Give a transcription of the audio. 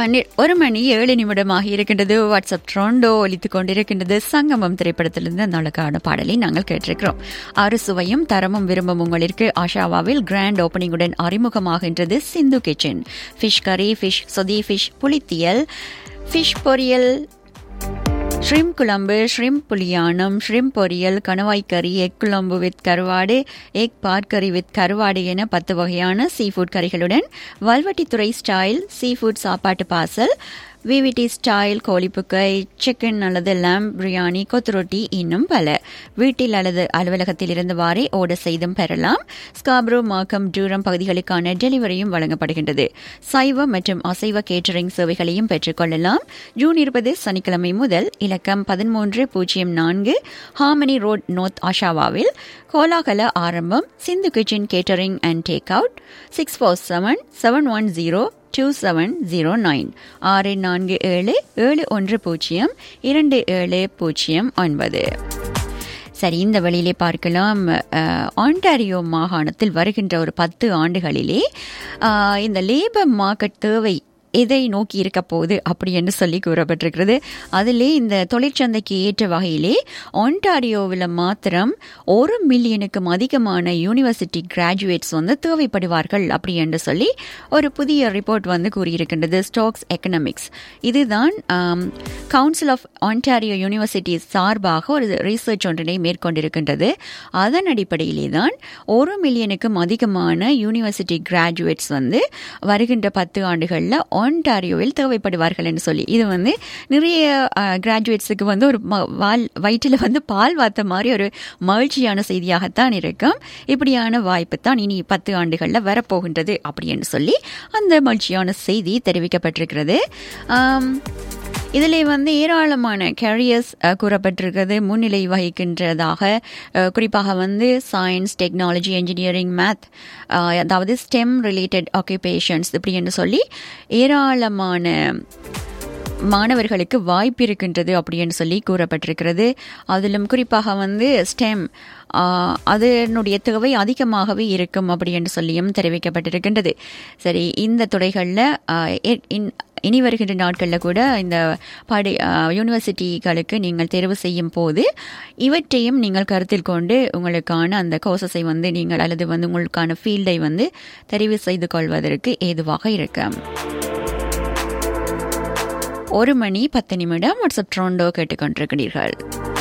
பன்னீர் ஒரு மணி ஏழு நிமிடமாக இருக்கின்றது வாட்ஸ்அப் ட்ரோண்டோ ஒலித்துக் கொண்டிருக்கின்றது சங்கமம் திரைப்படத்திலிருந்து அந்த அழகான பாடலை நாங்கள் கேட்டிருக்கிறோம் அறுசுவையும் தரமும் விரும்பும் உங்களுக்கு ஆஷாவாவில் கிராண்ட் ஓப்பனிங்குடன் அறிமுகமாகின்றது சிந்து கிச்சன் ஃபிஷ் கறி ஃபிஷ் சொதி ஃபிஷ் புளித்தியல் ஃபிஷ் பொரியல் ஷ்ரிம் குழம்பு ஷ்ரிம் புளியானம் ஷ்ரிம் பொரியல் கணவாய் கறி எக் குழம்பு வித் கருவாடு எக் பாட் கறி வித் கருவாடு என பத்து வகையான சீ ஃபுட் கறிகளுடன் வல்வட்டித்துறை ஸ்டைல் சீ ஃபுட் சாப்பாட்டு பார்சல் விவிடி ஸ்டைல் கோழிப்புக்கை சிக்கன் அல்லது லேம் பிரியாணி கொத்துரொட்டி இன்னும் பல வீட்டில் அல்லது அலுவலகத்தில் இருந்தவாறே ஓட செய்தும் பெறலாம் ஸ்காப்ரோ மாக்கம் டூரம் பகுதிகளுக்கான டெலிவரியும் வழங்கப்படுகின்றது சைவ மற்றும் அசைவ கேட்டரிங் சேவைகளையும் பெற்றுக்கொள்ளலாம் ஜூன் இருபது சனிக்கிழமை முதல் இலக்கம் பதிமூன்று பூஜ்ஜியம் நான்கு ஹாமனி ரோட் நோர்த் ஆஷாவாவில் கோலாகல ஆரம்பம் Sindhu kitchen catering and take out six four seven seven one zero two seven zero nine ஆறு நான்கு ஏழு ஏழு ஒன்று பூஜ்ஜியம் இரண்டு ஏழு பூஜ்ஜியம் ஒன்பது சரி இந்த வழியிலே பார்க்கலாம் ஆண்டாரியோ மாகாணத்தில் வருகின்ற ஒரு பத்து ஆண்டுகளிலே இந்த லேபர் மார்க்கெட் தேவை எதை நோக்கி இருக்க போகுது அப்படி என்று சொல்லி கூறப்பட்டிருக்கிறது அதிலே இந்த தொழிற்சந்தைக்கு ஏற்ற வகையிலே ஒன்டாரியோவில் மாத்திரம் ஒரு மில்லியனுக்கும் அதிகமான யூனிவர்சிட்டி கிராஜுவேட்ஸ் வந்து தேவைப்படுவார்கள் அப்படி என்று சொல்லி ஒரு புதிய ரிப்போர்ட் வந்து கூறியிருக்கின்றது ஸ்டாக்ஸ் எக்கனாமிக்ஸ் இதுதான் கவுன்சில் ஆஃப் ஒன்டாரியோ யூனிவர்சிட்டி சார்பாக ஒரு ரீசர்ச் ஒன்றினை மேற்கொண்டிருக்கின்றது அதன் அடிப்படையிலே தான் ஒரு மில்லியனுக்கும் அதிகமான யூனிவர்சிட்டி கிராஜுவேட்ஸ் வந்து வருகின்ற பத்து ஆண்டுகளில் ஒன்டாரியோவில் தேவைப்படுவார்கள் என்று சொல்லி இது வந்து நிறைய கிராஜுவேட்ஸுக்கு வந்து ஒரு வால் வயிற்றில் வந்து பால் வாத்த மாதிரி ஒரு மகிழ்ச்சியான செய்தியாகத்தான் இருக்கும் இப்படியான வாய்ப்பு தான் இனி பத்து ஆண்டுகளில் வரப்போகின்றது அப்படின்னு சொல்லி அந்த மகிழ்ச்சியான செய்தி தெரிவிக்கப்பட்டிருக்கிறது இதில் வந்து ஏராளமான கேரியர்ஸ் கூறப்பட்டிருக்கிறது முன்னிலை வகிக்கின்றதாக குறிப்பாக வந்து சயின்ஸ் டெக்னாலஜி என்ஜினியரிங் மேத் அதாவது ஸ்டெம் ரிலேட்டட் ஆக்குபேஷன்ஸ் இப்படி என்று சொல்லி ஏராளமான மாணவர்களுக்கு வாய்ப்பு இருக்கின்றது அப்படின்னு சொல்லி கூறப்பட்டிருக்கிறது அதிலும் குறிப்பாக வந்து ஸ்டெம் அதனுடைய தேவை அதிகமாகவே இருக்கும் அப்படி என்று சொல்லியும் தெரிவிக்கப்பட்டிருக்கின்றது சரி இந்த துறைகளில் இனி வருகின்ற நாட்களில் கூட இந்த படி யூனிவர்சிட்டிகளுக்கு நீங்கள் தேர்வு செய்யும் போது இவற்றையும் நீங்கள் கருத்தில் கொண்டு உங்களுக்கான அந்த கோர்சஸை வந்து நீங்கள் அல்லது வந்து உங்களுக்கான ஃபீல்டை வந்து தெரிவு செய்து கொள்வதற்கு ஏதுவாக இருக்கும் ஒரு மணி பத்து நிமிடம் வாட்ஸ்அப் ட்ரோண்டோ கேட்டுக்கொண்டிருக்கிறீர்கள்